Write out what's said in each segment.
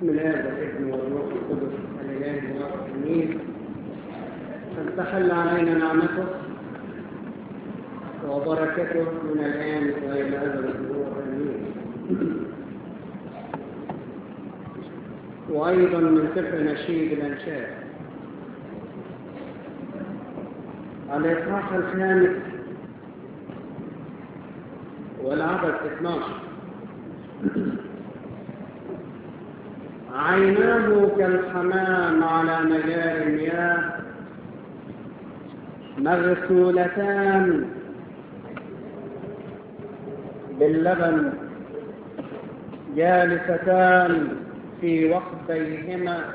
بسم الله والابن والروح القدس الاله والامين ان تحل علينا نعمته وبركته من الان والى ابد الدهور امين وايضا من سفر نشيد الانشاد الاصحاح الخامس والعدد 12 عيناه كالحمام على مجاري المياه مغسولتان باللبن جالستان في وقتيهما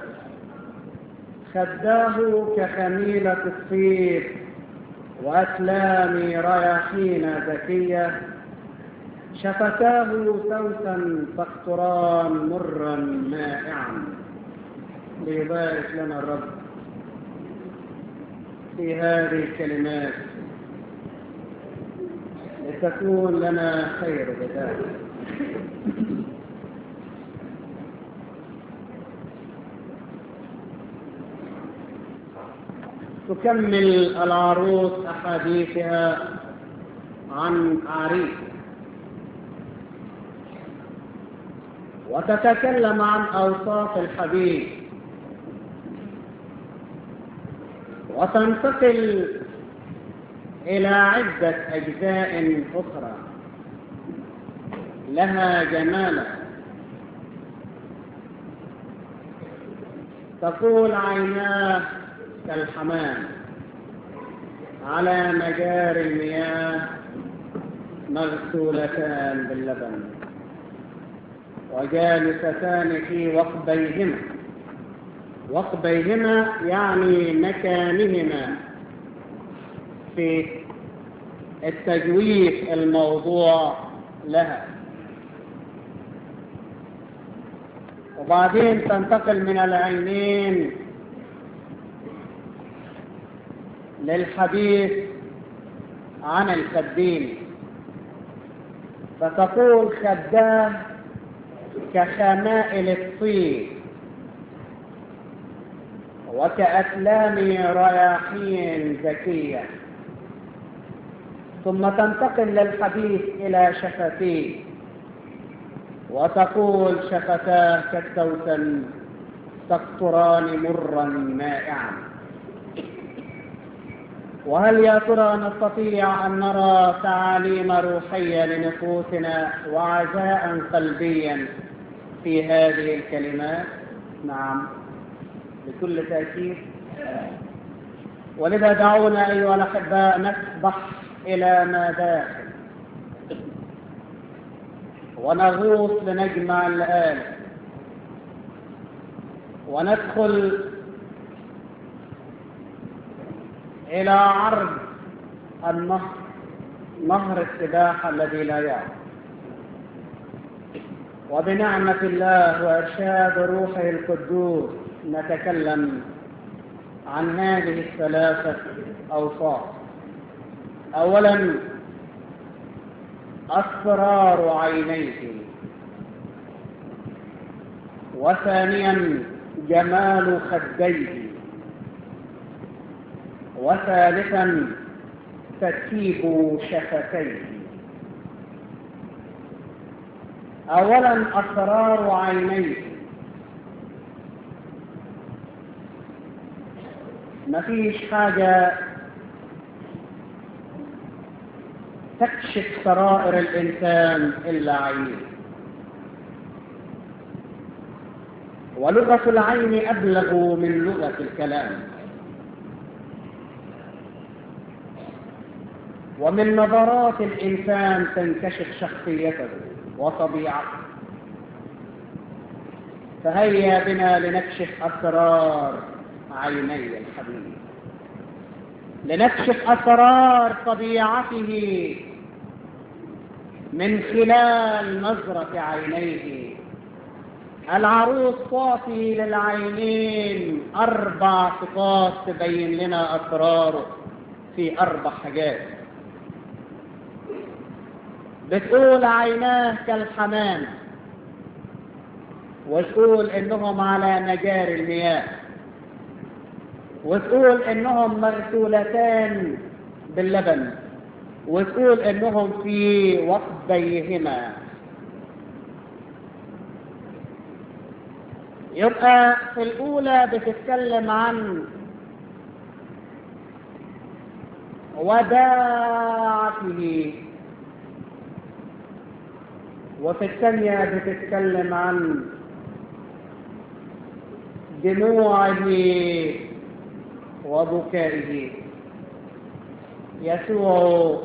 خداه كخميلة الصيف وأكلام رياحين ذكية شفتاه سوسا تقطران مرا مائعا ليبارك لنا الرب في هذه الكلمات لتكون لنا خير بذلك تكمل العروس أحاديثها عن عريس وتتكلم عن أوصاف الحبيب وتنتقل إلى عدة أجزاء أخرى لها جمالا تقول عيناه كالحمام على مجاري المياه مغسولتان باللبن وجالستان في وقبيهما وقبيهما يعني مكانهما في التجويف الموضوع لها وبعدين تنتقل من العينين للحديث عن الخدين فتقول خداه كخمائل الطين وكأكلام رياحين ذكية ثم تنتقل للحديث إلى شفتيه وتقول شفتاه كالتوتن تقطران مرا مائعا وهل يا ترى نستطيع أن نرى تعاليم روحية لنفوسنا وعزاء قلبيا في هذه الكلمات نعم بكل تأكيد ولذا دعونا أيها الأحباء نسبح إلى ما داخل ونغوص لنجمع الآن وندخل إلى عرض النهر نهر السباحة الذي لا يعرف وبنعمة الله وإرشاد روحه القدوس نتكلم عن هذه الثلاثة أوصاف أولا أسرار عينيه وثانيا جمال خديه وثالثا ترتيب شفتيه اولا اسرار عينيه مفيش حاجه تكشف سرائر الانسان الا عينيه ولغه العين ابلغ من لغه الكلام ومن نظرات الإنسان تنكشف شخصيته وطبيعته فهيا بنا لنكشف أسرار عيني الحبيب لنكشف أسرار طبيعته من خلال نظرة عينيه العروس تعطي للعينين أربع صفات تبين لنا أسراره في أربع حاجات بتقول عيناه كالحمام وتقول انهم على مجاري المياه وتقول انهم مغسولتان باللبن وتقول انهم في وقبيهما يبقى في الاولى بتتكلم عن وداعته وفي الثانية بتتكلم عن دموعه وبكائه يسوع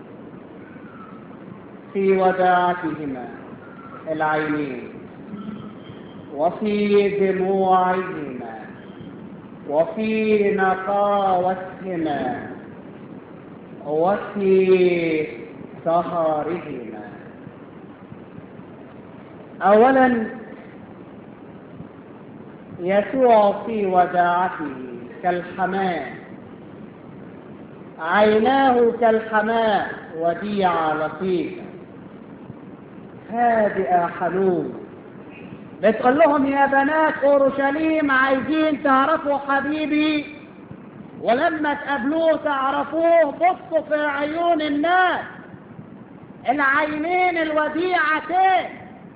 في وداعتهما العينين وفي دموعهما وفي نقاوتهما وفي سهرهما اولا يسوع في وداعته كالحمام عيناه كالحماء وديعة لطيفة هادئة حنون بتقول لهم يا بنات اورشليم عايزين تعرفوا حبيبي ولما تقابلوه تعرفوه بصوا في عيون الناس العينين الوديعتين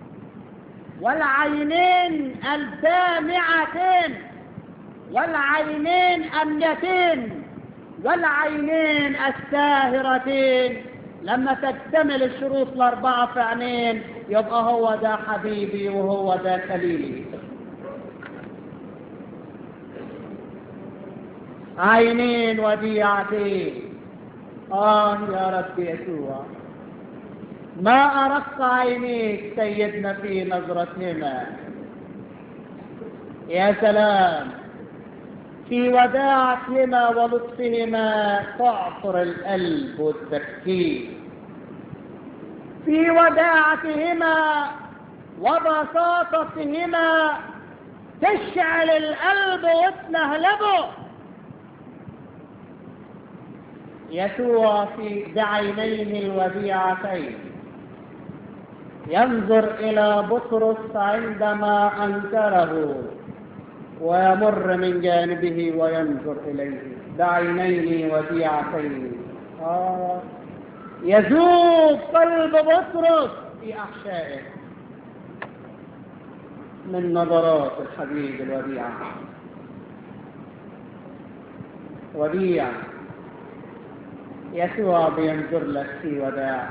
والعينين الدامعتين والعينين أمنتين والعينين الساهرتين لما تكتمل الشروط الأربعة في عينين يبقى هو ده حبيبي وهو ده خليلي عينين وديعتين آه يا رب يسوع ما أرق عينيك سيدنا في نظرتهما يا سلام في وداعتهما ولطفهما تعطر القلب والتفكير في وداعتهما وبساطتهما تشعل القلب وتنهلبه يسوع في بعينيه الوديعتين ينظر إلى بطرس عندما أنكره ويمر من جانبه وينظر إليه بعينين وديعتين آه يذوب قلب بطرس في أحشائه من نظرات الحبيب الوديع وديع يسوع بينظر لك في وداع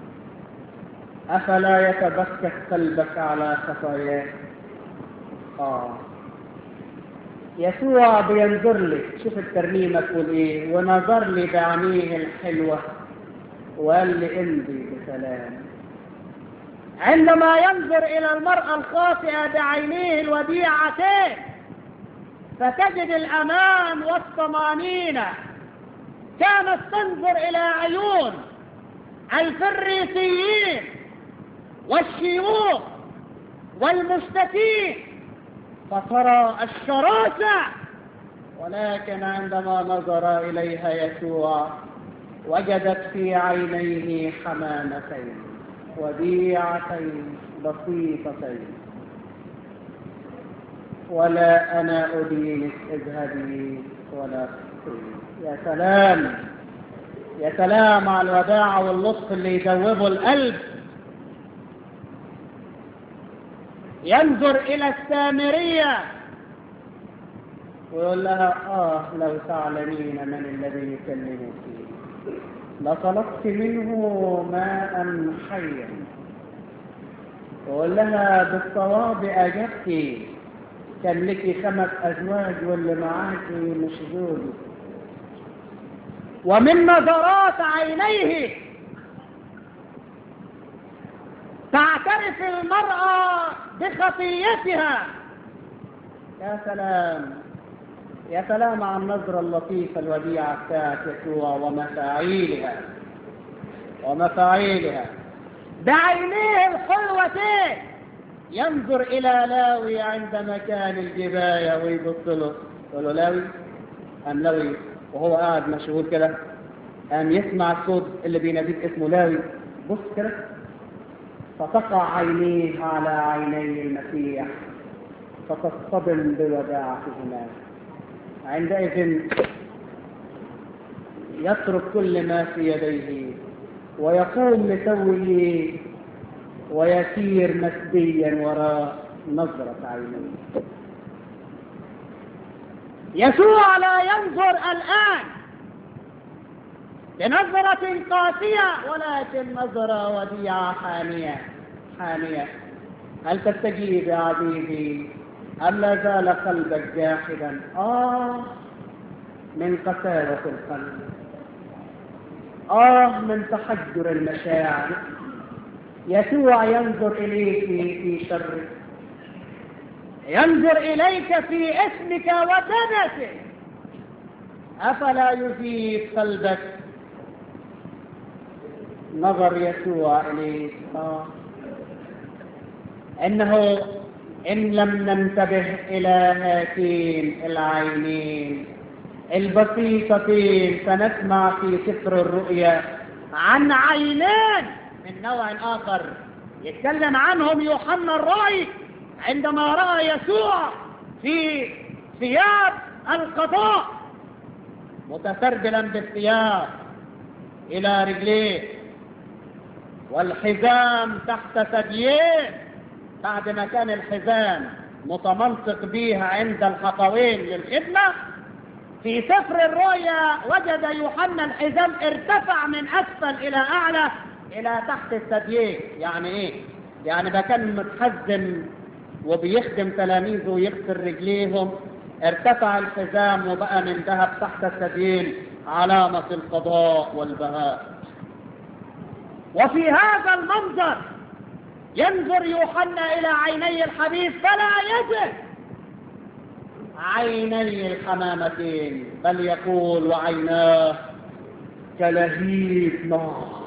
أفلا يتبكت قلبك على خطاياك آه يسوع بينظر لك شوف الترنيمة تقول إيه ونظر لي بعينيه الحلوة وقال لي امضي بسلام عندما ينظر إلى المرأة الخاطئة بعينيه الوديعتين فتجد الأمان والطمأنينة كانت تنظر إلى عيون الفريسيين والشيوخ والمشتكين فترى الشراسة ولكن عندما نظر إليها يسوع وجدت في عينيه حمامتين وديعتين بسيطتين ولا أنا أدينك اذهبي ولا تخطئي يا سلام يا سلام على الوداعة واللطف اللي يذوبه القلب ينظر إلى السامرية ويقول لها آه لو تعلمين من الذي يكلمك لطلبت منه ماء حيا ويقول لها بالصواب أجبتي كان لك خمس أزواج واللي معاكي مش زوجك ومن نظرات عينيه تعترف المرأة بخطيتها يا سلام يا سلام على النظرة اللطيفة الوديعة بتاعت يسوع ومفاعيلها ومفاعيلها بعينيه الحلوتين ينظر إلى لاوي عند مكان الجباية ويبص له يقول له لاوي أم لاوي وهو قاعد مشغول كده قام يسمع الصوت اللي بيناديك اسمه لاوي بص كده فتقع عينيه على عيني المسيح فتصطدم بوداعتهما عندئذ يترك كل ما في يديه ويقوم لتوه ويسير مسبيا وراء نظرة عينيه يسوع لا ينظر الآن بنظرة قاسية ولكن نظرة وديعة حانية حانية هل تستجيب يا عزيزي أم لا زال قلبك جاحدا آه من قساوة القلب آه من تحجر المشاعر يسوع ينظر إليك في شرك ينظر إليك في اسمك ودنسك أفلا يزيد قلبك نظر يسوع إليك آه. إنه إن لم ننتبه إلى هاتين العينين البسيطتين سنسمع في سفر الرؤيا عن عينين من نوع آخر يتكلم عنهم يوحنا الرأي عندما رأى يسوع في ثياب القضاء متسربلا بالثياب إلى رجليه والحزام تحت ثدييه بعد ما كان الحزام متمنطق بيها عند الحقوين للخدمة في سفر الرؤيا وجد يوحنا الحزام ارتفع من أسفل إلى أعلى إلى تحت الثديين يعني إيه؟ يعني ده كان متحزم وبيخدم تلاميذه ويغسل رجليهم ارتفع الحزام وبقى من ذهب تحت الثديين علامة القضاء والبهاء وفي هذا المنظر ينظر يوحنا إلى عيني الحبيب فلا يجد عيني الحمامتين بل يقول وعيناه كلهيب نار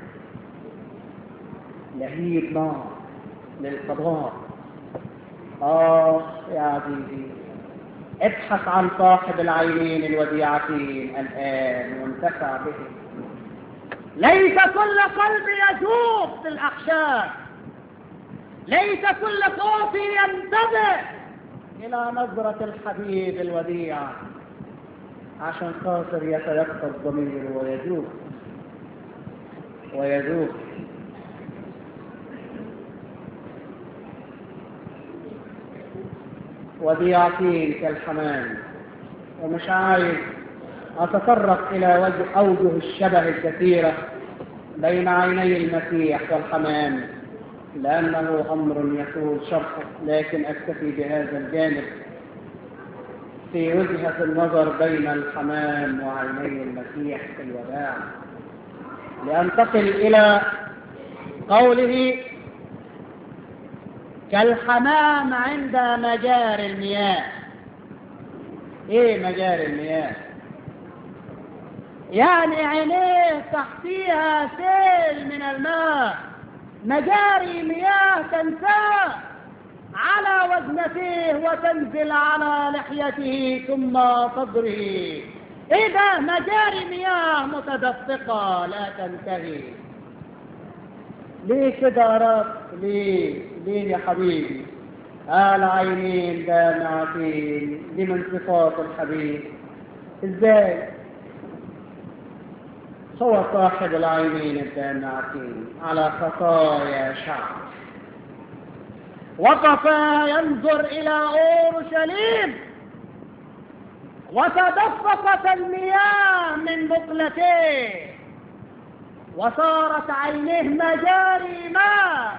لهيب نار للقضاء آه يا عزيزي ابحث عن صاحب العينين الوديعتين الآن وانتفع به ليس كل قلب يذوب في الأحشاء ليس كل صوت ينتبه إلى نظرة الحبيب الوديع عشان خاطر يتيقظ ضميره ويذوب ويذوب وديعتين كالحمام ومش عايز أتطرق إلى وجه أوجه الشبه الكثيرة بين عيني المسيح والحمام لأنه أمر يطول شرحه لكن أكتفي بهذا الجانب في وجهة النظر بين الحمام وعيني المسيح في الوداع لأنتقل إلى قوله كالحمام عند مجاري المياه ايه مجاري المياه يعني عينيه تحتيها سيل من الماء مجاري مياه تنساه على وزنته وتنزل على لحيته ثم صدره إذا مجاري مياه متدفقة لا تنتهي ليه كده يا رب ليه ليه يا حبيبي آل عينين دامعتين دي من صفات الحبيب ازاي هو صاحب العينين الدامعتين على خطايا شعب وقف ينظر إلى أورشليم وتدفقت المياه من بطلتيه وصارت عينيه مجاري ماء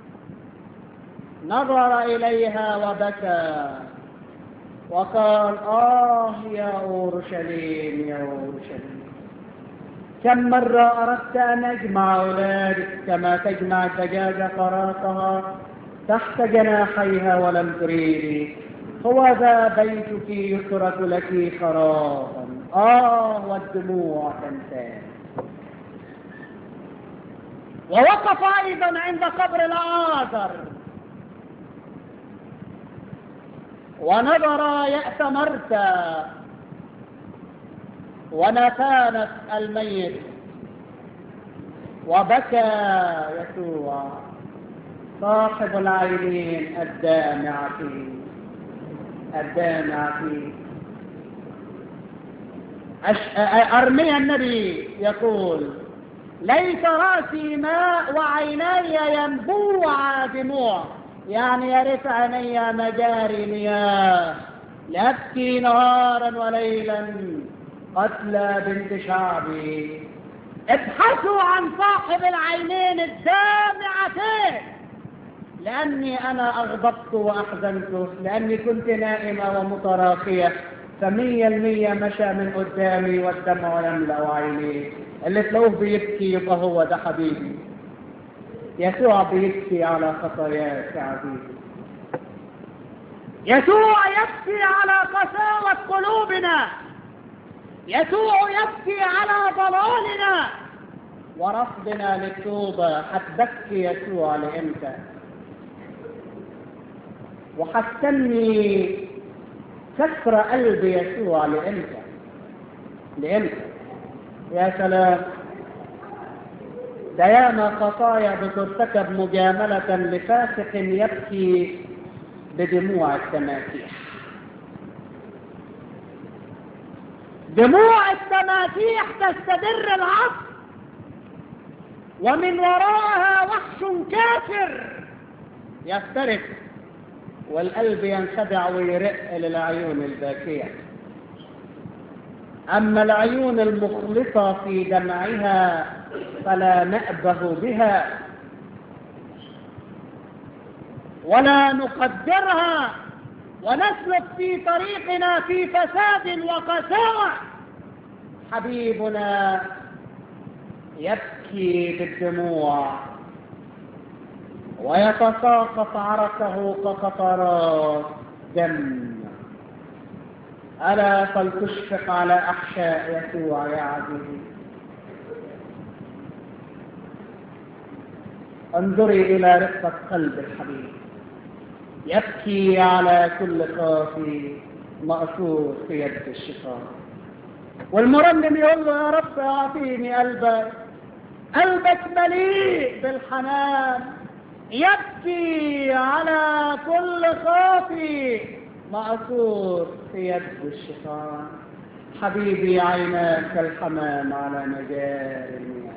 نظر إليها وبكى وقال آه يا أورشليم يا أورشليم كم مرة أردت أن أجمع أولادك كما تجمع الدجاجة فراقها تحت جناحيها ولم تريدي هو ذا بيتك يترك لك خرابا آه والدموع تنتهي ووقف أيضا عند قبر العازر ونظر يأس مرتى ونفانت الميت وبكى يسوع صاحب العينين الدامعة الدامعة أش... أرميا النبي يقول ليس رأسي ماء وعيني ينبوع دموع يعني يرث عيني مجاري مياه لأبكي نهارا وليلا قتلى بنت شعبي ابحثوا عن صاحب العينين الدامعتين لأني أنا أغضبت وأحزنت لأني كنت نائمة ومتراخية فمية المية مشى من قدامي والدمع يملأ عيني اللي تلوه بيبكي يبقى هو ده حبيبي يسوع بيبكي على خطاياك يا عزيزي يسوع يبكي على قساوة قلوبنا يسوع يبكي على ضلالنا ورفضنا للتوبة هتبكي يسوع لإمتى وحتني كسر قلب يسوع لإمتى لإمتى يا سلام ده ياما خطايا بترتكب مجاملة لفاسق يبكي بدموع التماسيح دموع التماسيح تستدر العصر ومن وراءها وحش كافر يفترس والقلب ينخدع ويرق للعيون الباكية أما العيون المخلصة في دمعها فلا نأبه بها ولا نقدرها ونسلك في طريقنا في فساد وقساوة حبيبنا يبكي بالدموع ويتساقط عرقه كقطرات دم ألا فلتشفق على أحشاء يسوع يا عزيزي انظري إلى رقة قلب الحبيب يبكي على كل خافي مأثور في يد الشيطان والمرنم يقول له يا رب اعطيني قلبك قلبك مليء بالحنان يبكي على كل خافي مأثور في يد الشيطان حبيبي عيناك كالحمام على مجاري المياه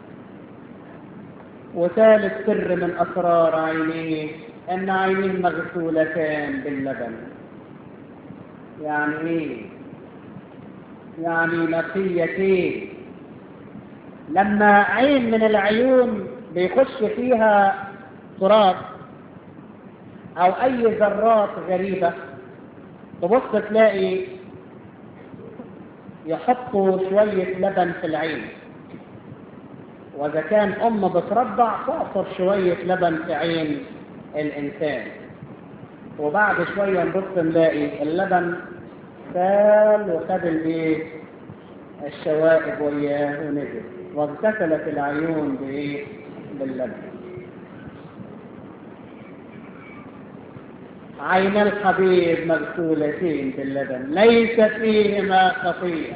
وثالث سر من أسرار عينيه أن عينيه مغسولتان باللبن يعني إيه؟ يعني نقيتين لما عين من العيون بيخش فيها تراب أو أي ذرات غريبة تبص تلاقي يحطوا شوية لبن في العين وإذا كان أم بترضع تعصر شوية لبن في عين الإنسان وبعد شوية نبص نلاقي اللبن سال وخد الايه الشوائب وياه ونزل واغتسلت العيون بايه باللبن عين الحبيب مغسولتين باللبن ليس فيهما خطيه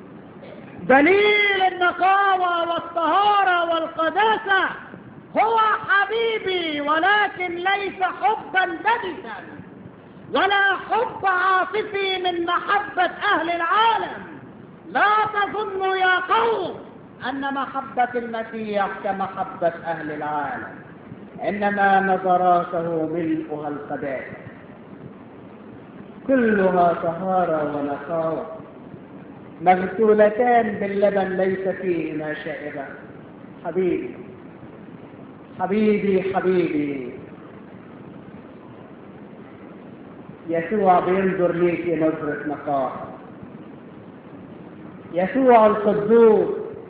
دليل النقاوة والطهارة والقداسة هو حبيبي ولكن ليس حبا بدسا ولا حب عاطفي من محبة أهل العالم لا تظنوا يا قوم أن محبة المسيح كمحبة أهل العالم إنما نظراته ملؤها القداسة كلها طهارة ونقاوة مغسولتان باللبن ليس فيهما شائبة حبيبي حبيبي حبيبي يسوع بينظر ليك نظرة نقاء يسوع القدوس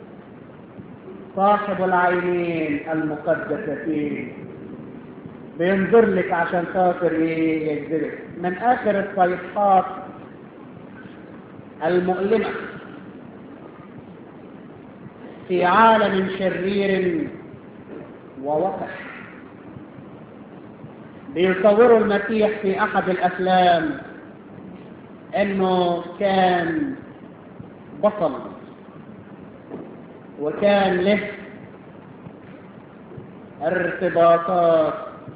صاحب العينين المقدستين بينظر لك عشان خاطر ايه يجذبك من اخر الصيحات المؤلمة في عالم شرير ووقح بيصوروا المسيح في احد الافلام انه كان بطل وكان له ارتباطات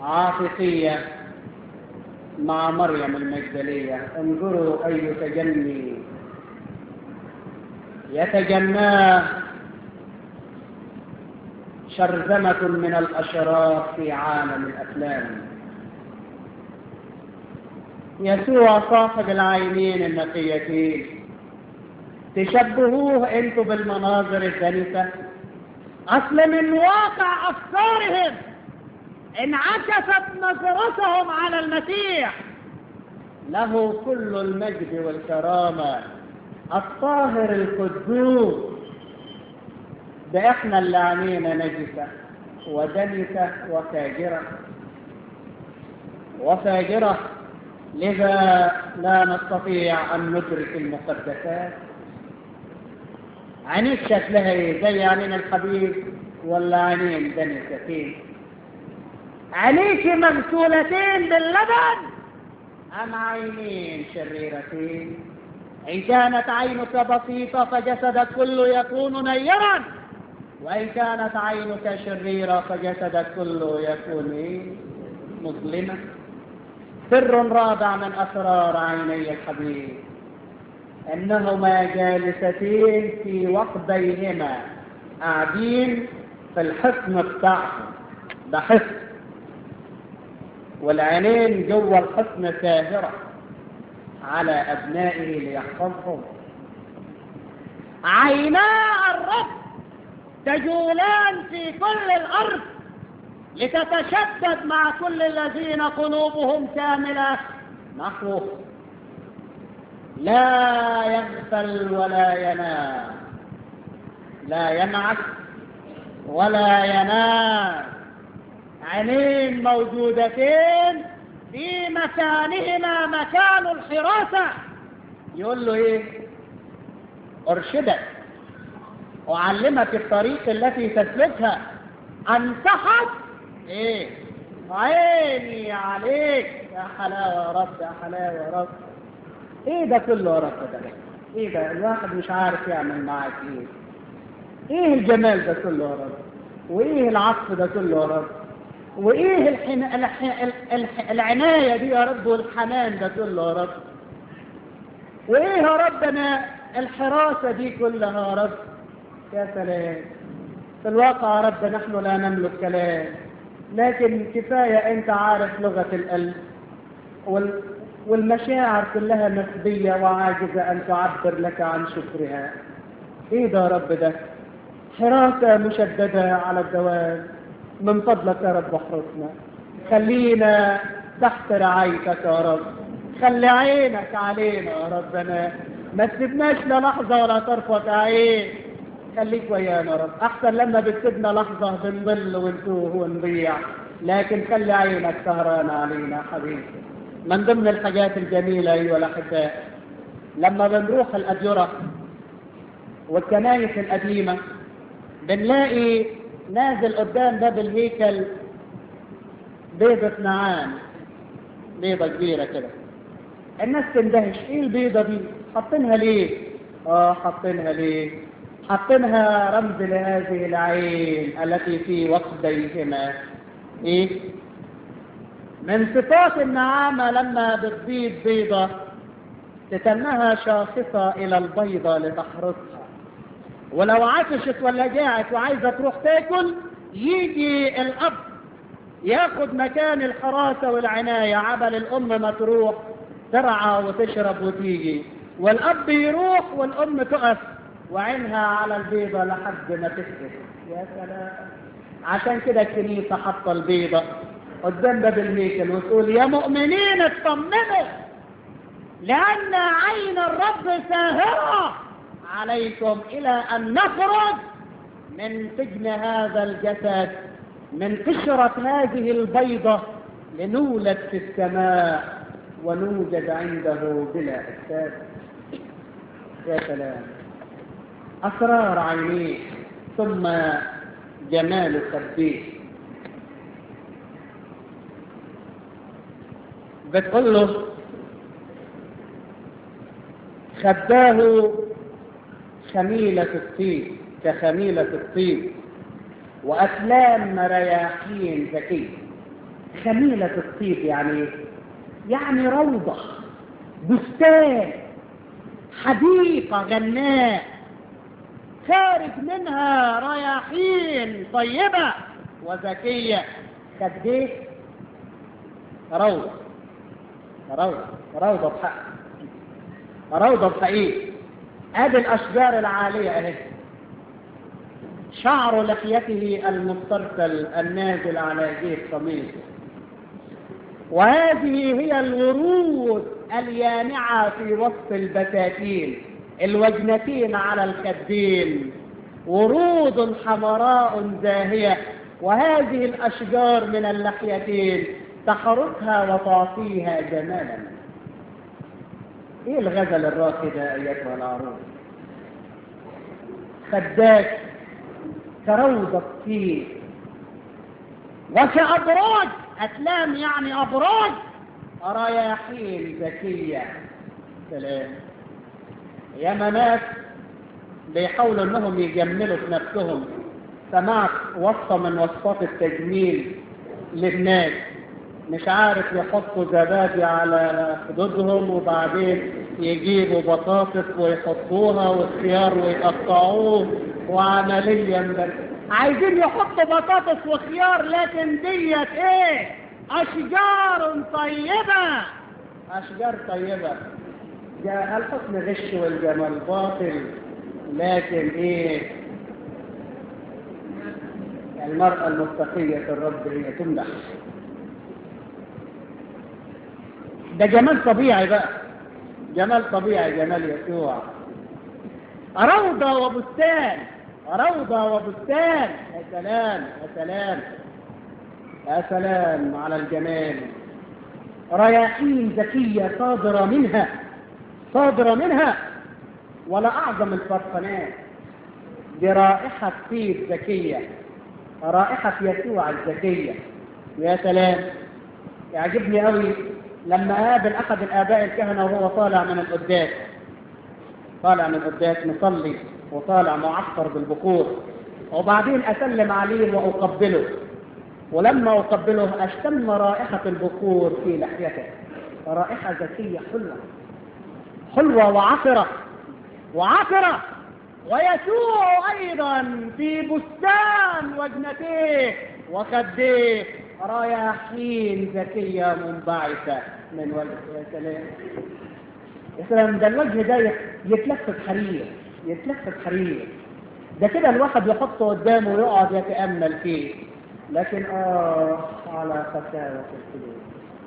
عاطفية مع مريم المجدلية انظروا أي تجني يتجناه شرذمة من الأشرار في عالم الأفلام يسوع صاحب العينين النقيتين تشبهوه انتوا بالمناظر الدنسة اصل من واقع افكارهم انعكست نظرتهم على المسيح له كل المجد والكرامة الطاهر القدوس ده احنا اللي عينينا نجسة ودنسة وفاجرة وفاجرة لذا لا نستطيع أن ندرك المقدسات عينيك شكلها ايه زي عينين الحبيب ولا عينين دنستين عينيك مغسولتين باللبن أم عينين شريرتين إن كانت عينك بسيطة فجسدك كله يكون نيرا وإن كانت عينك شريرة فجسدك كله يكون إيه؟ مظلما سر رابع من أسرار عيني الحبيب أنهما جالستين في وقبيهما قاعدين في الحصن بتاعهم ده حصن والعينين جوه الحصن ساهرة على أبنائه ليحفظهم عينا الرب تجولان في كل الأرض لتتشدد مع كل الذين قلوبهم كاملة نحوه لا يغفل ولا ينام لا ينعس ولا ينام عينين موجودتين في مكانهما مكان الحراسة يقول له ايه ارشدك اعلمك الطريق التي تسلكها انصحك ايه عيني عليك يا حلاوة يا رب يا حلاوة يا رب ايه ده كله يا رب ده ايه ده الواحد مش عارف يعمل معاك ايه ايه الجمال ده كله يا رب وايه العطف ده كله يا رب وايه الحن... الح... الح... العناية دي يا رب والحنان ده كله يا رب وايه يا رب انا الحراسة دي كلها يا رب يا سلام في الواقع يا رب نحن لا نملك كلام لكن كفاية انت عارف لغة القلب وال... والمشاعر كلها نسبية وعاجزة ان تعبر لك عن شكرها ايه ده يا رب ده حراسة مشددة على الدوام من فضلك يا رب احرسنا خلينا تحت رعايتك يا رب خلي عينك علينا يا ربنا ما تسيبناش للحظة ولا طرفة عين خليك ويانا يا رب احسن لما بتسيبنا لحظة بنضل ونتوه ونضيع لكن خلي عينك سهران علينا حبيبي من ضمن الحاجات الجميلة ايها الاحباء لما بنروح الاديرة والكنايس القديمة بنلاقي نازل قدام باب الهيكل بيضة نعام بيضة كبيرة كده الناس تندهش ايه البيضة دي حاطينها ليه اه حاطينها ليه حاطينها رمز لهذه العين التي في وقديهما ايه من صفات النعامة لما بتبيض بيضة تتنها شاخصة الى البيضة لتحرسها ولو عطشت ولا جاعت وعايزة تروح تاكل يجي الأب ياخد مكان الحراسة والعناية عبل الأم ما تروح ترعى وتشرب وتيجي والأب يروح والأم تقف وعينها على البيضة لحد ما تكبر يا سلام عشان كده الكنيسة حاطة البيضة قدام باب الهيكل وتقول يا مؤمنين اطمنوا لأن عين الرب ساهرة عليكم إلى أن نخرج من سجن هذا الجسد من قشرة هذه البيضة لنولد في السماء ونوجد عنده بلا إحساس يا سلام أسرار عينيه ثم جمال خديه بتقول له خداه خميلة الطيب كخميلة الطيب وأسلام رياحين ذكية خميلة الطيب يعني يعني روضة بستان حديقة غناء خارج منها رياحين طيبة وذكية خديك روضة روضة روضة بحق روضة بحقيقة ادي الاشجار العالية اهي شعر لحيته المسترسل النازل على جيب قميصه وهذه هي الورود اليانعة في وسط البساتين الوجنتين على الخدين ورود حمراء زاهية وهذه الأشجار من اللحيتين تحركها وتعطيها جمالا ايه الغزل الراقي ده ايتها العروس خداك كروضة فيه وكأبراج أتلام يعني أبراج رياحين ذكية سلام يا ناس بيحاولوا انهم يجملوا في نفسهم سمعت وصفة من وصفات التجميل للناس مش عارف يحطوا زبادي على خدودهم وبعدين يجيبوا بطاطس ويحطوها والخيار ويقطعوه وعمليا بل عايزين يحطوا بطاطس وخيار لكن ديت ايه اشجار طيبة اشجار طيبة جاء الحسن غش والجمال باطل لكن ايه المرأة المتقية الرب هي تمدح ده جمال طبيعي بقى جمال طبيعي جمال يسوع روضة وبستان روضة وبستان يا سلام يا سلام يا سلام على الجمال رياحين ذكية صادرة منها صادرة منها ولا أعظم الفرقانات برائحة طيب ذكية رائحة يسوع الذكية يا سلام يعجبني قوي لما قابل أحد الآباء الكهنة وهو طالع من القداس طالع من القداس مصلي وطالع معصر بالبخور وبعدين أسلم عليه وأقبله ولما أقبله أشتم رائحة البخور في لحيته رائحة ذكية حلوة حلوة وعطرة وعطرة ويسوع أيضا في بستان وجنتيه وخديه رياحين ذكية منبعثة من وجه يا سلام يا سلام ده الوجه ده يتلفت حرير يتلفت حرير ده كده الواحد يحطه قدامه ويقعد يتأمل فيه لكن آه على قساوة القلوب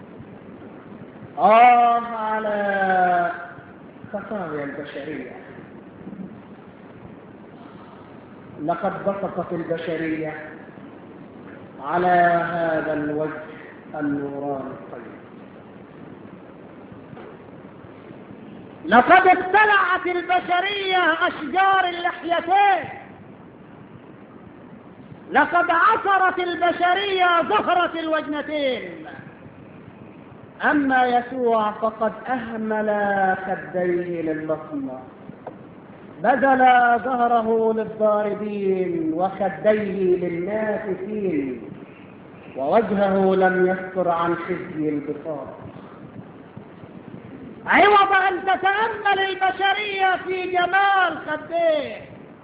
آه على خطايا البشرية لقد بسطت البشرية على هذا الوجه النوراني الطيب لقد ابتلعت البشرية أشجار اللحيتين لقد عثرت البشرية زهرة الوجنتين أما يسوع فقد أهمل خديه للبصمة بذل ظهره للضاربين وخديه للنافسين ووجهه لم يستر عن خزي البصار عوض أن تتأمل البشرية في جمال خديه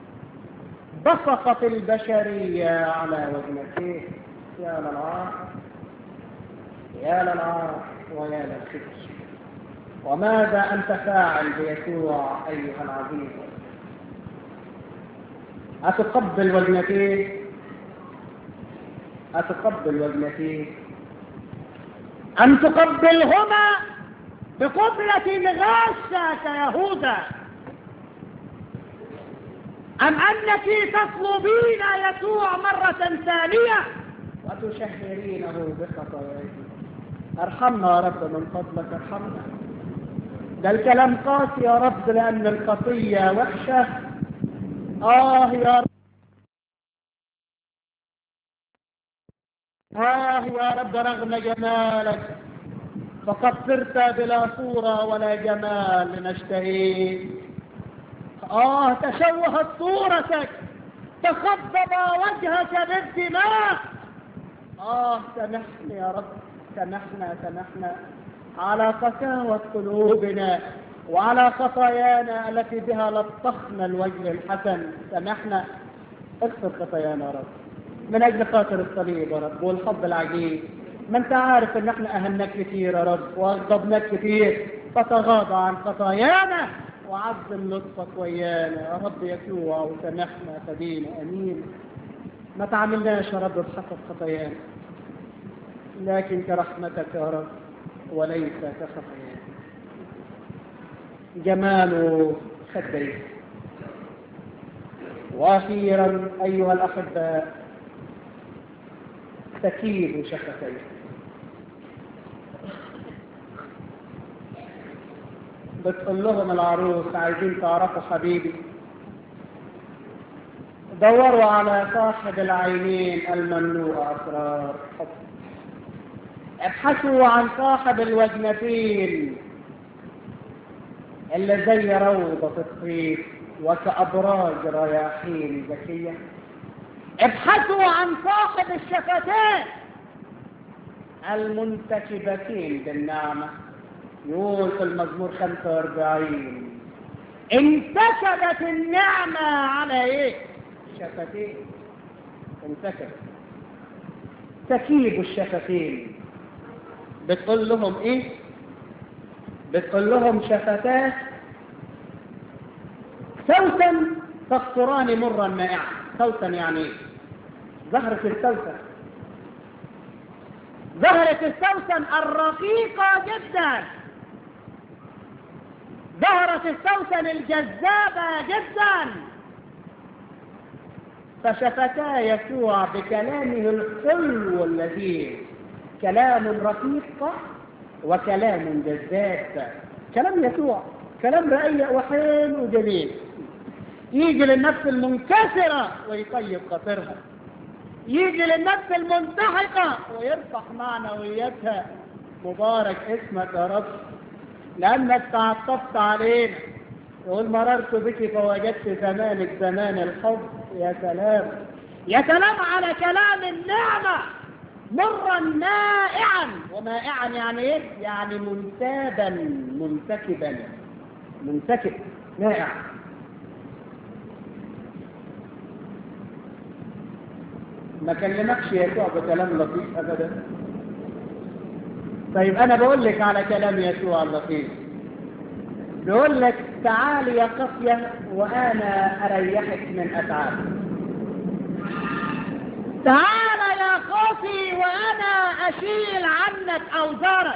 بصقت البشرية على وجنتيه يا للعار يا للعار ويا للخزي وماذا أنت فاعل بيسوع أيها العزيز أتقبل وجنتيه أتقبل وجنتيه أم تقبلهما بقبلة غاشة كيهوذا أم أنك تطلبين يسوع مرة ثانية وتشهرينه بخطاياك ارحمنا يا رب من فضلك ارحمنا ده الكلام قاسي يا رب لأن الخطية وحشة آه يا رب آه يا رب رغم جمالك فقد صرت بلا صورة ولا جمال لنشتهيه آه تشوهت صورتك تخضب وجهك بالدماء آه سامحني يا رب سامحنا سامحنا على قساوة قلوبنا وعلى خطايانا التي بها لطخنا الوجه الحسن سامحنا اغفر خطايانا يا رب من اجل خاطر الصليب يا رب والحب العجيب ما انت عارف ان احنا اهناك كتير يا رب واغضبناك كتير فتغاضى عن خطايانا وعظم لطفك ويانا يا رب يسوع وسامحنا فدينا امين ما تعاملناش يا رب بحسب خطايانا لكن كرحمتك يا رب وليس كخطايانا جمال خديك واخيرا ايها الاحباء تكيل شفتيه بتقول لهم العروس عايزين تعرفوا حبيبي دوروا على صاحب العينين المملوءة أسرار حب ابحثوا عن صاحب الوجنتين اللي زي روضة الطيب وكأبراج رياحين ذكية ابحثوا عن صاحب الشفتين المنتكبتين بالنعمة يقول في المزمور 45 انتكبت النعمة على ايه؟ شفتين انتكبت تكيب الشفتين بتقول لهم ايه؟ بتقول لهم شفتاه صوتا تقطران مرا مائعا صوتا يعني ايه؟ زهرة السوسن زهرة السوسن الرقيقة جدا زهرة السوسن الجذابة جدا فشفتا يسوع بكلامه الحلو اللذيذ كلام رقيق وكلام جذاب كلام يسوع كلام رقيق وحلو وجميل يجي للنفس المنكسرة ويطيب خاطرها يجي للنفس المنتحقة ويرفع معنوياتها مبارك اسمك يا رب لأنك تعطفت علينا يقول مررت بك فوجدت زمانك زمان الحب يا سلام يا سلام على كلام النعمة مرا مائعا ومائعا يعني ايه؟ يعني منتابا منتكبا منتكب مائع ما كلمكش يسوع بكلام لطيف ابدا طيب انا بقول لك على كلام يسوع اللطيف بيقول لك تعالي يا قفية وانا اريحك من اتعابك تعال يا خوفي وانا اشيل عنك اوزارك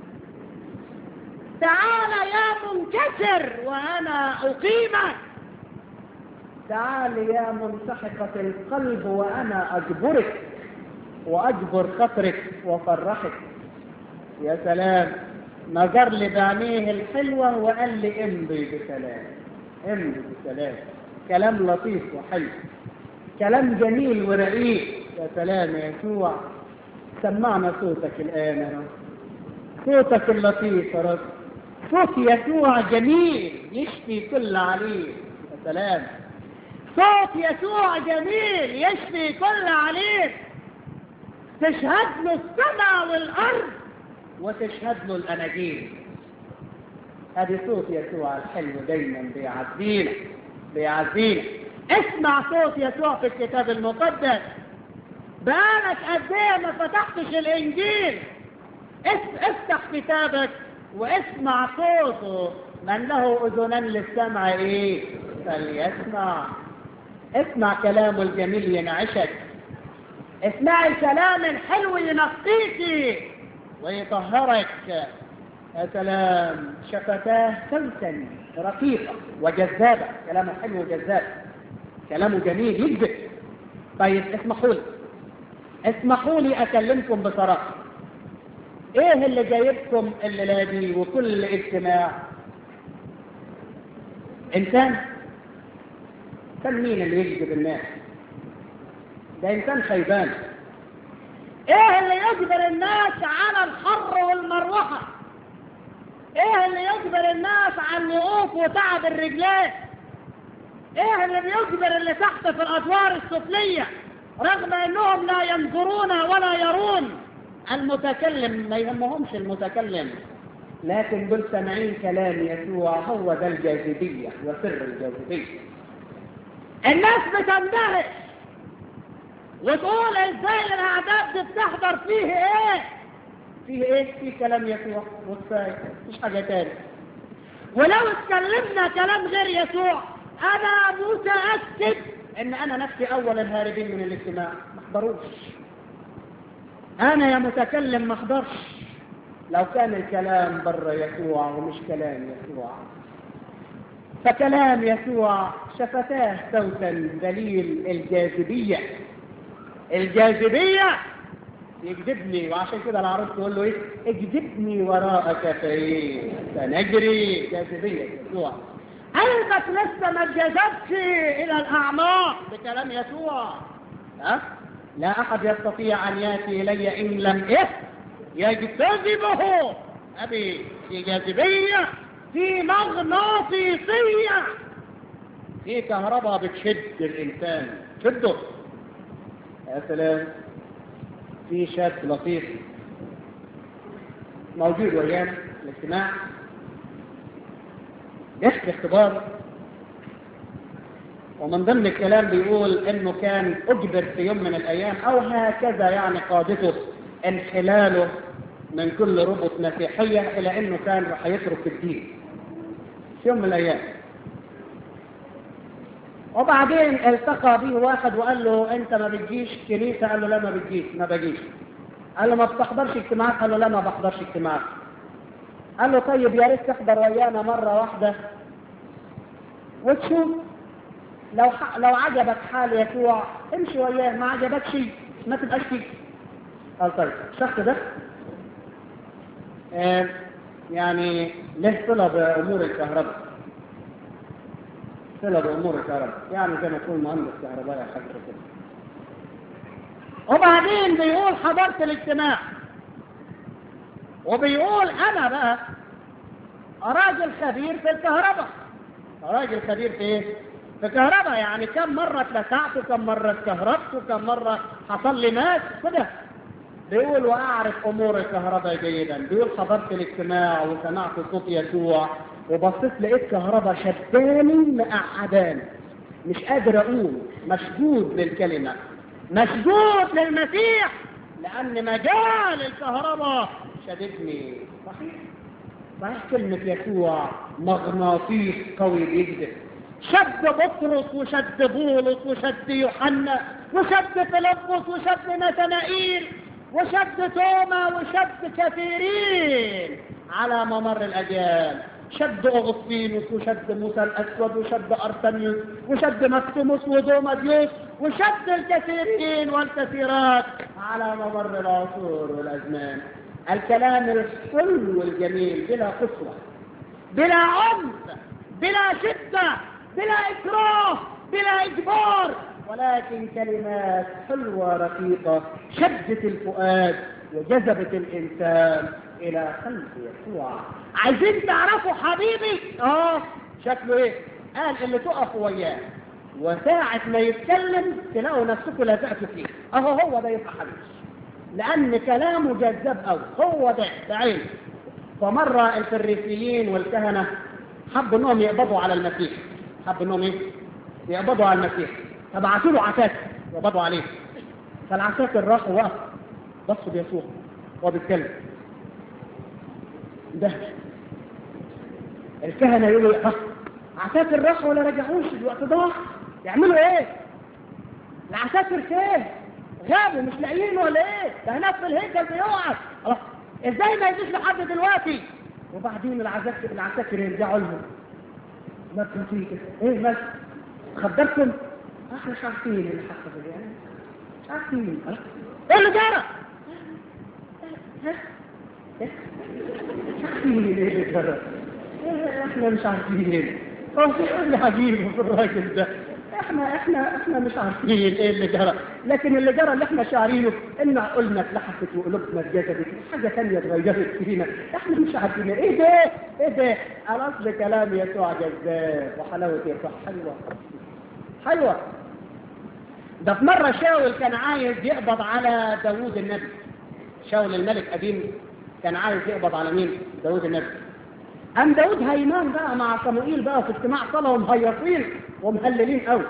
تعال يا منكسر وانا اقيمك تعال يا منسحقة القلب وانا اجبرك واجبر خطرك وافرحك يا سلام نظر لي بعينيه الحلوة وقال لي امضي بسلام امضي بسلام كلام لطيف وحلو كلام جميل ورقيق يا سلام يا يسوع سمعنا صوتك الآن يا رب صوتك اللطيف يا رب صوت يسوع جميل يشفي كل عليل يا سلام صوت يسوع جميل يشفي كل عليل تشهد له السماء والأرض وتشهد له الأناجيل هذه صوت يسوع الحلو دايما بيعزينا بيعزينا اسمع صوت يسوع في الكتاب المقدس بقالك قد ايه ما فتحتش الانجيل افتح كتابك واسمع صوته من له اذنان للسمع ايه فليسمع اسمع كلامه الجميل ينعشك اسمعي الكلام الحلو ينقيكي ويطهرك يا سلام شفتاه سلسا رقيقة وجذابة كلامه حلو وجذاب كلامه جميل يجذب طيب اسمحوا لي اسمحوا لي اكلمكم بصراحة ايه اللي جايبكم الليلة دي وكل اجتماع انسان كان مين اللي يجذب الناس ده انسان خيبان ايه اللي يجبر الناس على الحر والمروحة ايه اللي يجبر الناس على الوقوف وتعب الرجلين ايه اللي بيجبر اللي تحت في الادوار السفلية رغم انهم لا ينظرون ولا يرون المتكلم ما يهمهمش المتكلم لكن دول سامعين كلام يسوع هو ده الجاذبية وسر الجاذبية الناس بتندهش وتقول ازاي الاعداد دي بتحضر فيه ايه فيه ايه في كلام يسوع وكفايه مش حاجه تاني ولو اتكلمنا كلام غير يسوع انا متاكد ان انا نفسي اول الهاربين من الاجتماع ما احضروش انا يا متكلم ما احضرش لو كان الكلام بر يسوع ومش كلام يسوع فكلام يسوع شفتاه صوتا دليل الجاذبيه الجاذبيه يجذبني وعشان كده العروس تقول له ايه اجذبني وراءك فايه سنجري جاذبيه يسوع قلبك لسه ما اتجذبش الى الاعماق بكلام يسوع ها لا احد يستطيع ان ياتي الي ان لم ايه يجتذبه ابي في جاذبيه في مغناطيسيه في كهرباء بتشد الانسان شده يا سلام في شاب لطيف موجود ويانا الاجتماع يحكي اختبار ومن ضمن الكلام بيقول انه كان اجبر في يوم من الايام او هكذا يعني قادته انحلاله من كل ربط مسيحية الى انه كان راح يترك الدين في يوم من الايام وبعدين التقى به واحد وقال له انت ما بتجيش كنيسه قال له لا ما بتجيش ما بجيش قال له ما بتحضرش اجتماعات قال له لا ما بحضرش اجتماعات قال له طيب يا ريت تحضر ويانا مره واحده وتشوف لو ح... لو عجبك حال يسوع امشي وياه ما عجبكش ما تبقاش فيه قال طيب الشخص ده آه يعني له صله بامور الكهرباء صله بامور الكهرباء يعني زي ما تقول مهندس كهربائي حاجه كده وبعدين بيقول حضرت الاجتماع وبيقول انا بقى راجل خبير في الكهرباء راجل خبير في ايه في الكهرباء يعني كم مرة اتلسعت وكم مرة اتكهربت وكم مرة حصل لي مات كده بيقول واعرف امور الكهرباء جيدا بيقول حضرت الاجتماع وسمعت صوت يسوع وبصيت لقيت كهرباء شداني مقعداني مش قادر اقول مشدود للكلمة مشدود للمسيح لان مجال الكهرباء شددني صحيح صحيح كلمة يسوع مغناطيس قوي بيجذب شد بطرس وشد بولس وشد يوحنا وشد فيلبس وشد نتنائيل وشد توما وشد كثيرين على ممر الاجيال شد اغسطينوس وشد موسى الاسود وشد ارتميوس وشد مكتوموس ودوماديوس وشد الكثيرين والكثيرات على ممر العصور والازمان الكلام الحلو الجميل بلا قسوه بلا عنف بلا شده بلا إكراه بلا إجبار ولكن كلمات حلوة رقيقة شدت الفؤاد وجذبت الإنسان إلى قلب يسوع عايزين تعرفوا حبيبي آه شكله إيه قال اللي تقفوا وياه وساعة ما يتكلم تلاقوا نفسكم لزقتوا فيه أهو هو ده يبقى حبيبي لأن كلامه جذاب أوي هو ده بعينه فمرة الفريسيين والكهنة حبوا انهم يقبضوا على المسيح حب انهم ايه يقبضوا على المسيح فبعثوا له عساكر يقبضوا عليه فالعساكر راحوا وقف بصوا بيسوع وهو بيتكلم ده الكهنه يقولوا ها عساكر راحوا ولا رجعوش الوقت ضاع يعملوا ايه العساكر فين غابوا مش لاقيين ولا ايه ده هناك في الهيكل بيقعد خلاص ازاي ما يجيش لحد دلوقتي وبعدين العساكر العساكر يرجعوا لهم ما فيه كده ايه بس خبرتم احنا مش عارفين اللي حصل يعني مش عارفين ايه اللي جرى مش عارفين ايه اللي جرى احنا مش عارفين هو في اللي عجيب في الراجل ده احنا احنا احنا مش عارفين ايه اللي جرى لكن اللي جرى اللي احنا شاعرينه ان عقولنا اتلحست وقلوبنا اتجذبت حاجه ثانيه اتغيرت فينا احنا مش عارفين ايه ده ايه ده الاصل كلام يسوع جذاب وحلاوه يسوع حلوه حلوه ده في مرة شاول كان عايز يقبض على داوود النبي شاول الملك قديم كان عايز يقبض على مين داوود النبي قام داوود هيمان بقى مع صموئيل بقى في اجتماع صلاة ومهيصين ومهللين قوي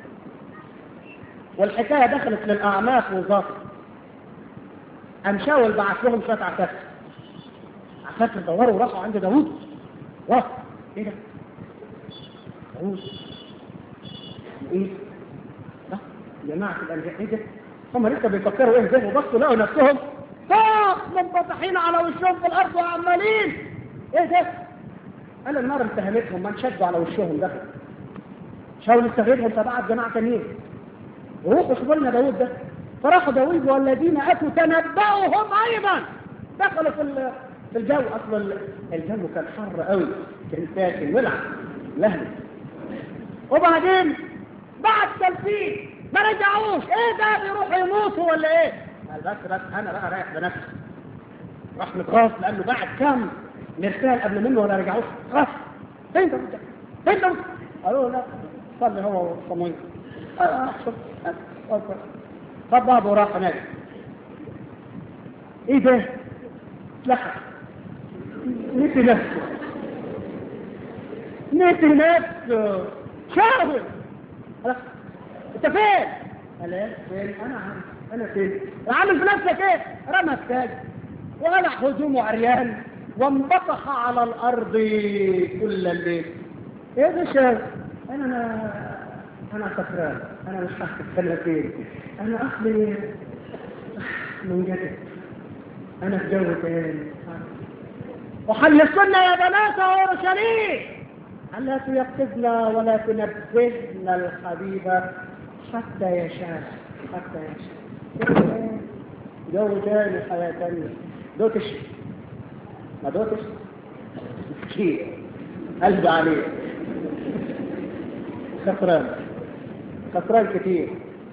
والحكاية دخلت للأعماق وظافر قام شاول بعت لهم شوية عساكر عساكر دوروا وراحوا عند داوود واه ايه ده؟ داوود ايه؟ ده جماعة الأنبياء ايه ده؟ هم لسه بيفكروا ايه ده وبصوا لقوا نفسهم فوق منفتحين على وشهم في الأرض وعمالين ايه ده؟ قال النار اتهمتهم ما انشدوا على وشهم ده شاول استغربهم فبعت جماعة تانيين روحوا شوفوا لنا داوود ده فراحوا داوود والذين اتوا تنبأوا هم ايضا دخلوا في في الجو اصلا الجو كان حر قوي كان ساكن ولع لهل وبعدين بعد تلفيت ما رجعوش ايه ده بيروحوا يموتوا ولا ايه قال بس بس انا بقى رايح بنفسي راح متغاظ لانه بعد كام مرسال قبل منه ولا رجعوش خلاص فين ده فين ده قالوا لا صلي هو وصمويل احسن خد بعضه وراح هناك ايه ده لحق نسي نفسه نسي نفسه شاور انت فين قال ايه فين انا عارف انا فين عامل في نفسك ايه رمى التاج وقلع هدومه عريان وانبطح على الارض كل الليل ايه ده شاف انا انا انا سكران انا مش حاسس انا فين انا اصلي من جديد انا في جو تاني وحلصنا يا بنات اورشليم الا تيقظنا ولا تنبهنا الحبيبه حتى يشاء حتى يشاء جو تاني حياه تانيه دوتش ما دوتش مسكين قلب عليه خسران خسران كتير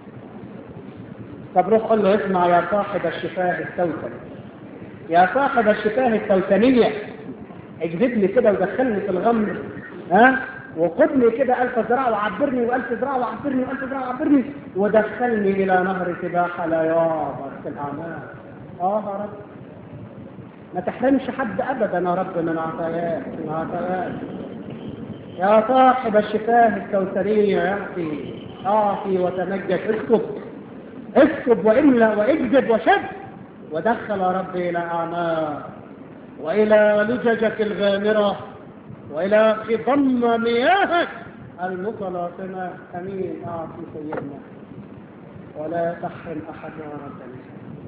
طب روح قول له اسمع يا صاحب الشفاه التوتني يا صاحب الشفاه التوتنية اجذبني كده ودخلني في الغم ها وقدني كده ألف ذراع وعبرني وألف ذراع وعبرني وألف ذراع وعبرني ودخلني إلى نهر سباحة لا يعبر في الأعمال آه يا رب ما تحرمش حد أبدا يا رب من عطاياك من عطاياك يا صاحب الشفاه الكوثرية يعطي أعطي وتمجد اسكب اسكب وإملأ واجذب وشد ودخل ربي إلى أعماق وإلى لججك الغامرة وإلى خضم مياهك المتلاطمة أمين أعطي سيدنا ولا تحرم أحد يا رب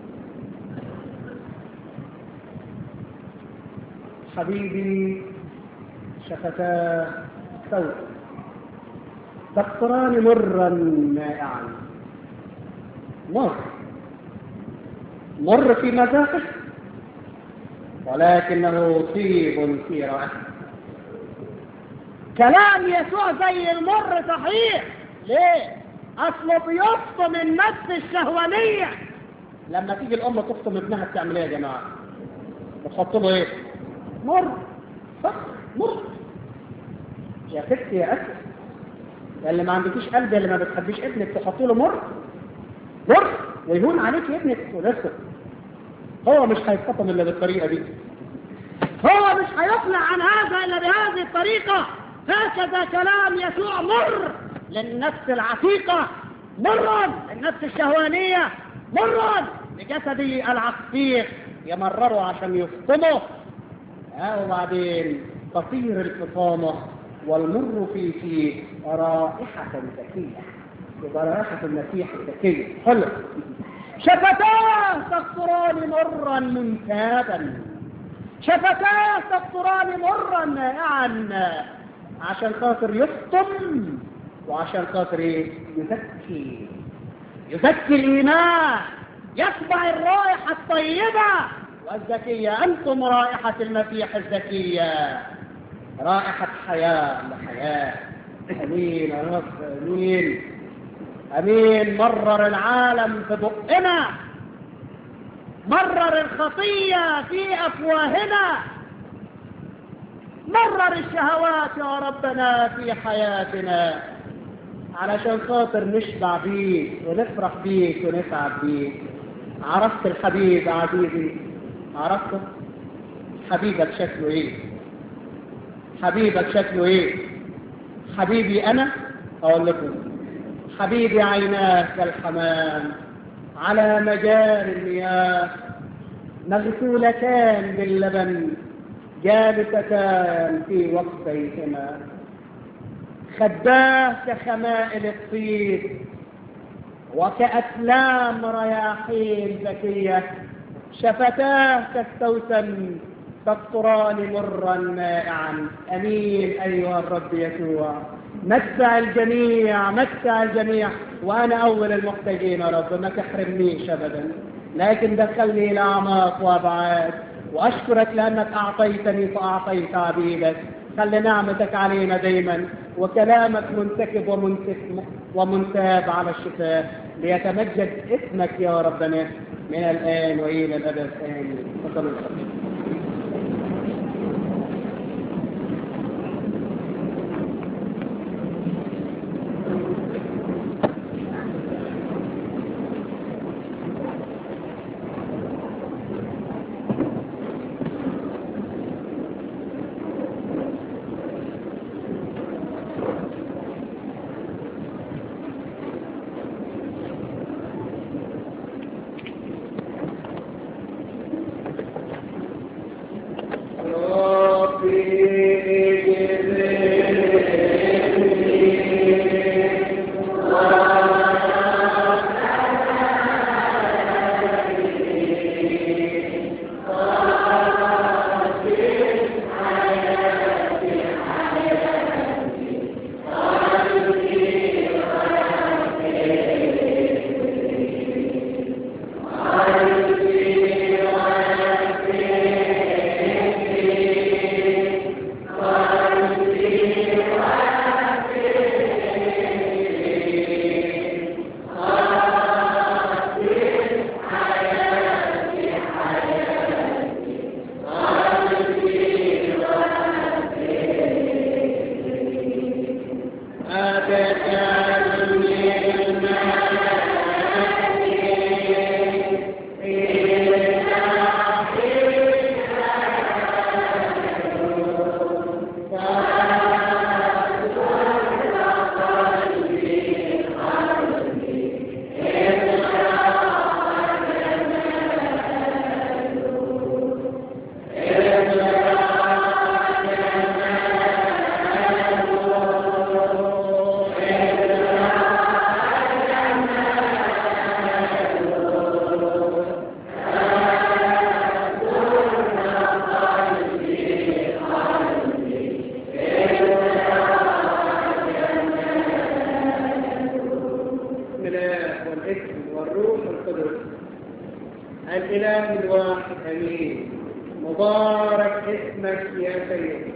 حبيبي شفتاه سوء تقطران مرا مائعا مر مر في مذاقه ولكنه طيب في رائحته كلام يسوع زي المر صحيح ليه اصله بيفطم النفس الشهوانيه لما تيجي الام تفطم ابنها بتعمل ايه يا جماعه بتحط له ايه مر صح مر يا ست يا اسف يا اللي ما عندكيش قلب يا اللي ما بتحبيش ابنك تحط له مر مر ويهون عليك ابنك ولسه هو مش هيتفطم الا بالطريقه دي هو مش هيقلع عن هذا الا بهذه الطريقه هكذا كلام يسوع مر للنفس العتيقه مرا للنفس الشهوانيه مرا لجسدي العتيق يمرره عشان يفطمه ها وبعدين تصير الفطامه والمر في فيه رائحة زكية يبقى رائحة المسيح الزكية حلو شفتاه تقطران مرا منتابا شفتاه تقطران مرا مائعا عشان خاطر يفطم وعشان خاطر يزكي يزكي الإيمان يتبع الرائحة الطيبة والزكية أنتم رائحة المسيح الزكية رائحة حياة لحياة أمين يا رب أمين أمين مرر العالم في بقنا مرر الخطية في أفواهنا مرر الشهوات يا ربنا في حياتنا علشان خاطر نشبع بيك ونفرح بيك ونسعد بيك عرفت الحبيب عزيزي عرفته حبيبك شكله ايه حبيبك شكله ايه حبيبي انا اقول لكم حبيبي عيناه كالحمام على مجاري المياه مغسولتان باللبن جالستان في وقتيهما خداه كخمائل الطيب وكأسلام رياحين ذكية شفتاه كالسوسن تقطران مرا مائعا امين ايها الرب يسوع متع الجميع متع الجميع وانا اول المحتاجين يا رب ما تحرمنيش ابدا لكن دخلني الى اعماق وابعاد واشكرك لانك اعطيتني فاعطيت عبيدك خلي نعمتك علينا دايما وكلامك منتكب ومنتك ومنتاب على الشفاء ليتمجد اسمك يا ربنا من الان والى الابد امين تفضلوا الإله الواحد أمين مبارك اسمك يا سيدي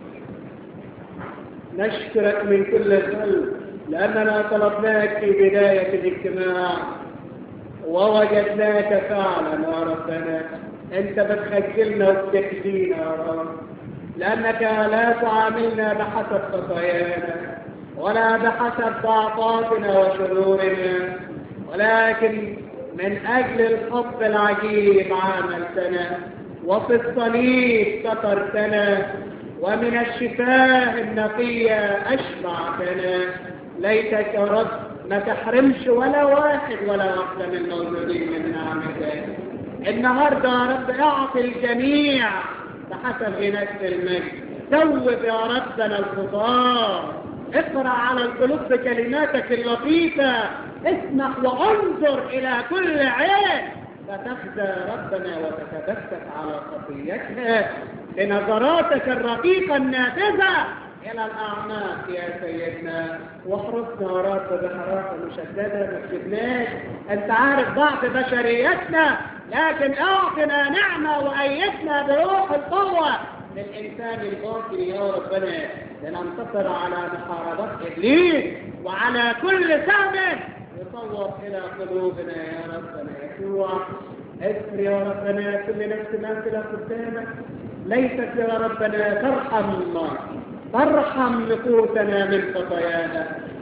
نشكرك من كل القلب لأننا طلبناك في بداية الاجتماع ووجدناك فعلا يا ربنا أنت بتخجلنا وبتكفينا يا رب لأنك لا تعاملنا بحسب خطايانا ولا بحسب ضعفاتنا وشرورنا ولكن من أجل الحب العجيب عاملتنا وفي الصليب سترتنا ومن الشفاء النقية أشبعتنا ليتك يا رب ما تحرمش ولا واحد ولا واحدة من الموجودين من نعمتك النهاردة يا رب اعطي الجميع بحسب غناك في المجد ثوب يا ربنا الخطاه اقرأ على القلوب بكلماتك اللطيفة اسمح وانظر إلى كل عين فتخزى ربنا وتتبسك على خطيتها بنظراتك الرقيقة النافذة إلى الأعماق يا سيدنا واحرصنا يا رب بحراسة مشددة ما تسيبناش أنت عارف ضعف بشريتنا لكن أعطنا نعمة وأيدنا بروح القوة للإنسان الباطل يا ربنا لننتصر على محاربات إبليس وعلى كل سهم يصوب إلى قلوبنا يا ربنا يسوع اذكر يا ربنا كل نفس نازلة قدامك ليست يا ربنا ترحم ترحم نفوسنا من خطايانا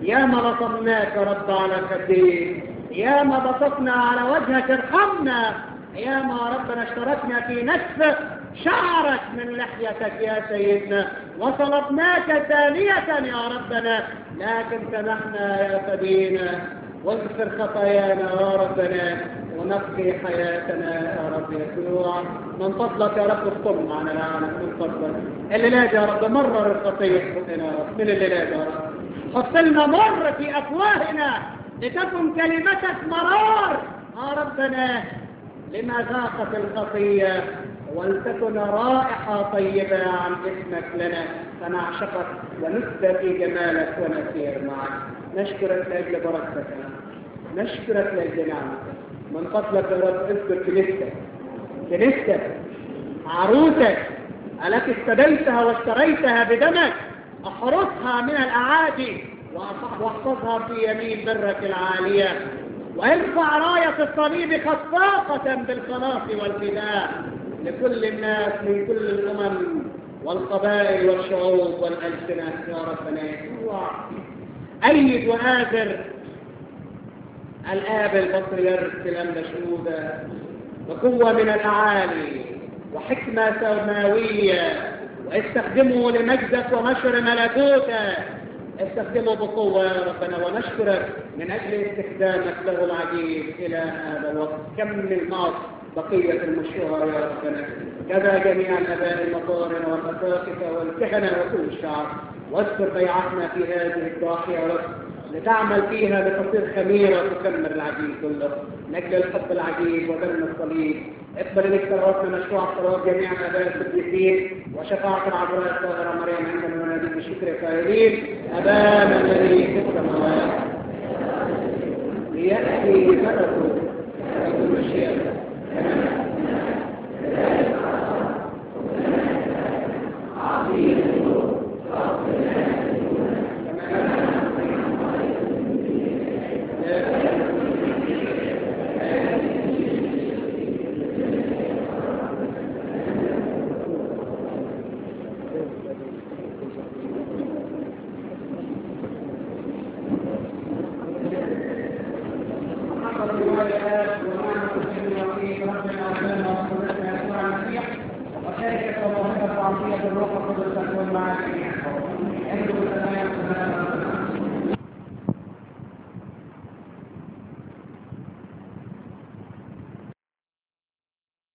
يا ما لطمناك يا رب على خديك يا ما بسطنا على وجهك ارحمنا يا ما ربنا اشتركنا في نسف شعرك من لحيتك يا سيدنا وصلبناك ثانية يا ربنا لكن سمحنا يا سبينا واغفر خطايانا يا ربنا ونقي حياتنا يا رب يسوع من فضلك يا رب اصطم معنا العالم من فضلك الليلات يا رب مرر الخطية في بقنا يا رب من الليلات يا رب حط لنا مر في أفواهنا لتكن كلمتك مرار يا ربنا لما ذاقت الخطية ولتكن رائحة طيبة عن اسمك لنا فنعشقك ونثبت في جمالك ونسير معك نشكرك لأجل بركتك نشكرك لأجل نعمتك من فضلك يا رب اذكر كنيستك كنيستك عروسك التي استديتها واشتريتها بدمك احرسها من الاعادي واحفظها في يمين برك العاليه وارفع رايه الصليب خفاقه بالخلاص والفداء لكل الناس من كل الامم والقبائل والشعوب والالسنه يا ربنا يسوع ايد وآثر الآب البطريرك الأنبشودة وقوة من الأعالي وحكمة سماوية واستخدمه لمجدك ونشر ملكوتك استخدمه بقوة يا ربنا ونشكرك من أجل استخدامك له العجيب إلى هذا الوقت كمل معك بقية المشروع يا ربنا كذا جميع الآباء المطارن والأساقفة والكهنة وكل الشعب واذكر بيعتنا في هذه الضاحية يا رب لتعمل فيها لتصير خميرة تكمل العجيب كله نجل الحب العجيب ودم الصليب اقبل لك ثرواتنا مشروع ثروات جميع الاباء القديسين وشفاعة العذراء الطاهرة مريم عندنا ونادي بالشكر قائلين ابانا الذي في السماوات ليأتي ملكه وكل مشيئته وشركة وموهبة وعطية الروح القدس